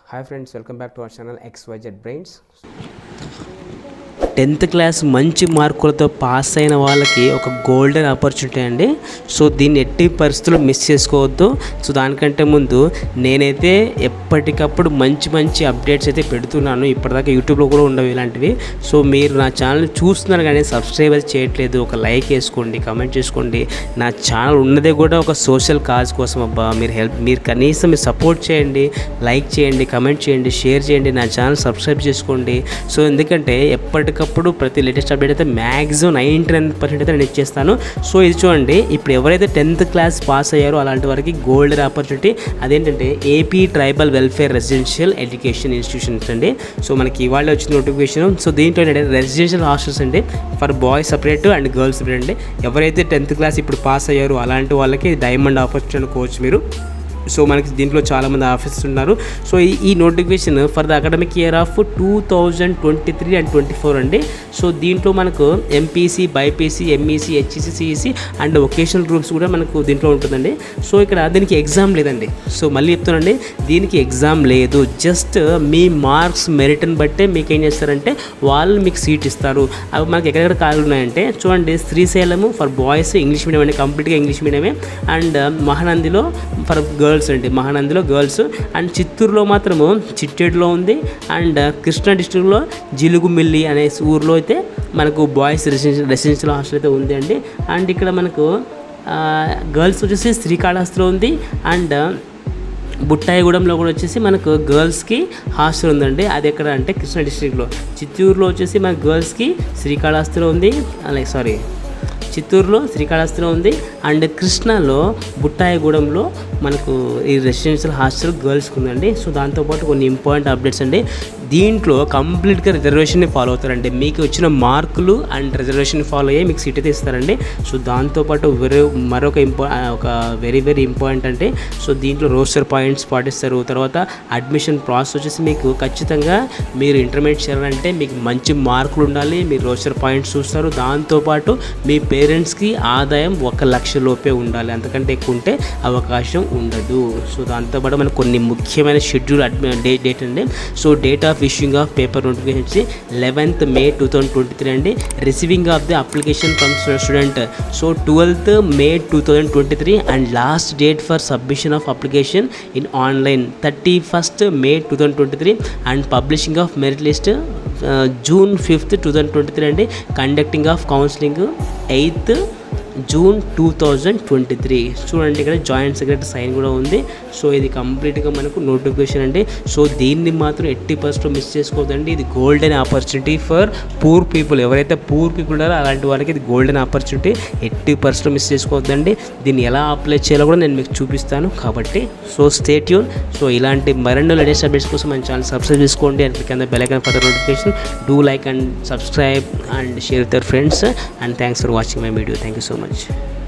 hi friends welcome back to our channel X YZ brains tenth class మంచి మార్కులతో pass అయిన వాళ్ళకి ఒక గోల్డెన్ ఆపర్చునిటీ అండి సో దీన్ని ఎట్టి పరిస్థితుల్లో మిస్ చేసుకోవద్దు సో దానికంటే ముందు నేనైతే ఎప్పటికప్పుడు మంచి మంచి అప్డేట్స్ అయితే పెడుతున్నాను ఇప్పటిదాకా యూట్యూబ్లో కూడా ఉండవు ఇలాంటివి సో మీరు నా ఛానల్ చూస్తున్నారు కానీ సబ్స్క్రైబ్ అయితే చేయట్లేదు ఒక లైక్ వేసుకోండి కమెంట్ చేసుకోండి నా ఛానల్ ఉన్నదే కూడా ఒక సోషల్ కాజ్ కోసం అబ్బా మీరు హెల్ప్ మీరు కనీసం మీరు సపోర్ట్ చేయండి లైక్ చేయండి కమెంట్ చేయండి షేర్ చేయండి నా ఛానల్ సబ్స్క్రైబ్ చేసుకోండి సో ఎందుకంటే ఎప్పటికప్పుడు ప్రతి లేటెస్ట్ అప్డేట్ అయితే మ్యాక్సిమం నైంటీ నైన్ పర్సెంట్ అయితే నేను ఇచ్చేస్తాను సో ఇది చూడండి ఇప్పుడు ఎవరైతే టెన్త్ క్లాస్ పాస్ అయ్యారో అలాంటి వారికి గోల్డెన్ ఆపర్చునిటీ అదేంటంటే AP tribal welfare residential education institutions అండి సో మనకి ఇవాళ వచ్చిన నోటిఫికేషన్ సో దీంట్లో ఏంటంటే రెసిడెన్షియల్ హాస్టల్స్ అండి for boys separate and girls separate అండి ఎవరైతే టెన్త్ క్లాస్ ఇప్పుడు పాస్ అయ్యారో అలాంటి వాళ్ళకి డైమండ్ ఆపర్చునిటీ అనుకోవచ్చు మీరు సో మనకి దీంట్లో చాలామంది ఆఫీసర్స్ ఉన్నారు సో ఈ ఈ notification for the academic year of two thousand twenty three and twenty four అండి సో దీంట్లో మనకు MPC BiPC MEC HEC CEC and vocational groups కూడా మనకు దీంట్లో ఉంటుందండి సో ఇక్కడ దీనికి ఎగ్జామ్ లేదండి సో మళ్ళీ చెప్తానండి దీనికి ఎగ్జామ్ లేదు జస్ట్ మీ మార్క్స్ మెరిట్ని బట్టే మీకు ఏం చేస్తారంటే వాళ్ళు మీకు సీట్ ఇస్తారు అవి మనకి ఎక్కడెక్కడ ఖాళీలు ఉన్నాయంటే చూడండి Srisailam for boys English medium అండి కంప్లీట్గా ఇంగ్లీష్ మీడియమే అండ్ మహానందిలో ఫర్ గర్ల్స్ అండి మహానందిలో గర్ల్స్ అండ్ చిత్తూరులో మాత్రము చిట్టేడులో ఉంది అండ్ కృష్ణా డిస్ట్రిక్ట్లో జిలుగుమిల్లి అనే ఊర్లో అయితే మనకు బాయ్స్ రెసిడెన్షియల్ రెసిడెన్షియల్ హాస్టల్ అయితే ఉంది అండి అండ్ ఇక్కడ మనకు గర్ల్స్ వచ్చేసి శ్రీకాళహస్తిలో ఉంది అండ్ బుట్టాయిగూడెంలో కూడా వచ్చేసి మనకు గర్ల్స్కి హాస్టల్ ఉందండి అది ఎక్కడ అంటే కృష్ణా డిస్ట్రిక్ట్లో చిత్తూరులో వచ్చేసి మన గర్ల్స్కి శ్రీకాళహస్తిలో ఉంది అలాగే సారీ చిత్తూరులో శ్రీకాళహస్తిలో ఉంది అండ్ కృష్ణాలో బుట్టాయిగూడెంలో మనకు ఈ రెసిడెన్షియల్ హాస్టల్ గర్ల్స్కి ఉందండి సో దాంతోపాటు కొన్ని ఇంపార్టెంట్ అప్డేట్స్ అండి దీంట్లో కంప్లీట్గా రిజర్వేషన్ని ఫాలో అవుతారండి మీకు వచ్చిన మార్కులు అండ్ రిజర్వేషన్ ఫాలో అయ్యి మీకు సీట్ అయితే ఇస్తారండి సో దాంతోపాటు వెరీ మరొక ఇంపా ఒక వెరీ వెరీ ఇంపార్టెంట్ అంటే సో దీంట్లో రోస్టర్ పాయింట్స్ పాటిస్తారు తర్వాత అడ్మిషన్ ప్రాసెస్ వచ్చేసి మీకు ఖచ్చితంగా మీరు ఇంటర్మీడియట్ చేయాలంటే మీకు మంచి మార్కులు ఉండాలి మీరు రోస్టర్ పాయింట్స్ చూస్తారు దాంతోపాటు మీ పేరెంట్స్కి ఆదాయం ఒక లక్ష లోపే ఉండాలి అంతకంటే ఎక్కువ ఉంటే అవకాశం ఉండదు సో దాంతోపాటు మనకు కొన్ని ముఖ్యమైన షెడ్యూల్ అడ్మి డే డేట్ అండి so date of issuing of paper notification వచ్చి eleventh May two thousand twenty three అండి receiving of the application from student so twelfth May two thousand twenty three and last date for submission of application in online thirty first May two thousand twenty three and publishing of merit list June fifth two thousand twenty three అండి conducting of counselling eighth June two thousand twenty three చూడండి ఇక్కడ joint secretary sign కూడా ఉంది so ఇది కంప్లీట్గా మనకు notification అండి so దీన్ని మాత్రం ఎట్టి పర్సెంట్ మిస్ చేసుకోవద్దండి ఇది golden opportunity for poor people ఎవరైతే పూర్ పీపుల్ ఉన్నారో అలాంటి వాళ్ళకి ఇది గోల్డెన్ ఆపర్చునిటీ ఎట్టి పర్సెంట్ మిస్ చేసుకోవద్దండి దీన్ని ఎలా అప్లై చేయాలో కూడా నేను మీకు చూపిస్తాను కాబట్టి సో స్టే ట్యూన్ సో ఇలాంటి మరెన్నో లేటెస్ట్ అప్డేట్స్ కోసం మన ఛానల్ సబ్స్క్రైబ్ చేసుకోండి అండ్ కింద bell icon for notification do like and subscribe and share with your friends and thanks for watching my video thank you so much